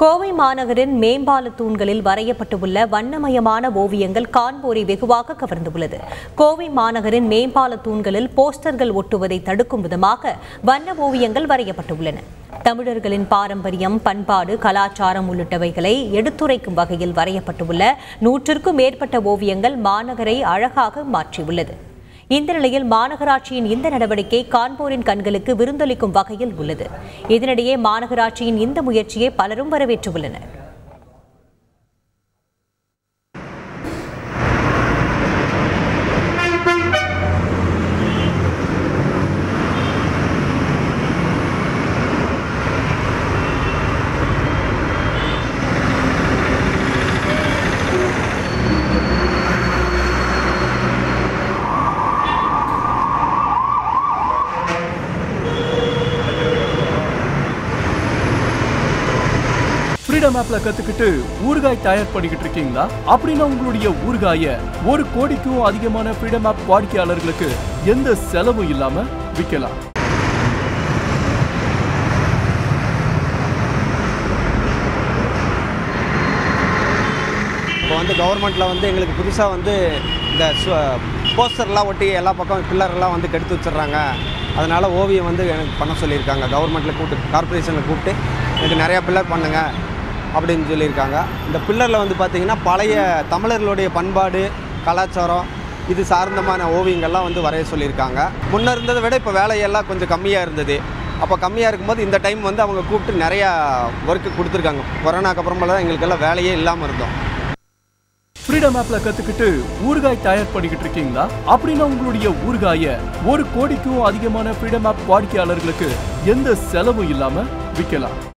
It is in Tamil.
கோவை மாநகரின் மேம்பால தூண்களில் வரையப்பட்டுள்ள வண்ணமயமான ஓவியங்கள் காண்போரை வெகுவாக கவர்ந்துள்ளது கோவை மாநகரின் மேம்பால தூண்களில் போஸ்டர்கள் ஒட்டுவதை தடுக்கும் விதமாக வண்ண ஓவியங்கள் வரையப்பட்டுள்ளன தமிழர்களின் பாரம்பரியம் பண்பாடு கலாச்சாரம் உள்ளிட்டவைகளை எடுத்துரைக்கும் வகையில் வரையப்பட்டுள்ள நூற்றுக்கும் மேற்பட்ட ஓவியங்கள் மாநகரை அழகாக மாற்றியுள்ளது இந்த நிலையில் மாநகராட்சியின் இந்த நடவடிக்கை காண்போரின் கண்களுக்கு விருந்தளிக்கும் வகையில் உள்ளது இதனிடையே மாநகராட்சியின் இந்த முயற்சியை பலரும் வரவேற்றுள்ளனர் ஃப்ரீடம் ஆப்ல கத்துக்கிட்டு ஊறுகாய் தயார் பண்ணிக்கிட்டு இருக்கீங்களா அப்படின்னா உங்களுடைய ஊறுகாய ஒரு கோடிக்கும் அதிகமான ஃப்ரீடம் ஆப் வாடிக்கையாளர்களுக்கு எந்த செலவும் இல்லாம விற்கலாம் இப்போ வந்து கவர்மெண்ட்டில் வந்து எங்களுக்கு புதுசாக வந்து இந்த போஸ்டர்லாம் ஒட்டி எல்லா பக்கம் பில்லர்லாம் வந்து கெடுத்து வச்சிடுறாங்க அதனால் ஓவியம் வந்து எனக்கு பண்ண சொல்லியிருக்காங்க கவர்மெண்ட்டில் கூப்பிட்டு கார்ப்பரேஷனில் கூப்பிட்டு எனக்கு நிறையா பில்லர் பண்ணுங்க அப்படின்னு சொல்லியிருக்காங்க இந்த பில்லரில் வந்து பார்த்திங்கன்னா பழைய தமிழர்களுடைய பண்பாடு கலாச்சாரம் இது சார்ந்தமான ஓவியங்கள்லாம் வந்து வரைய சொல்லியிருக்காங்க முன்ன இருந்ததை விட இப்போ வேலையெல்லாம் கொஞ்சம் கம்மியாக இருந்தது அப்போ கம்மியாக இருக்கும்போது இந்த டைம் வந்து அவங்க கூப்பிட்டு நிறையா ஒர்க்கு கொடுத்துருக்காங்க கொரோனாக்கு அப்புறமெல்லாம் எங்களுக்கெல்லாம் வேலையே இல்லாமல் இருந்தோம் ஃப்ரீடம் ஆப்ல கத்துக்கிட்டு ஊறுகாய் தயார் பண்ணிக்கிட்டு இருக்கீங்களா அப்படின்னா உங்களுடைய ஊறுகாய ஒரு கோடிக்கும் அதிகமான ஃப்ரீடம் ஆப் வாடிக்கையாளர்களுக்கு எந்த செலவும் இல்லாம விற்கலாம்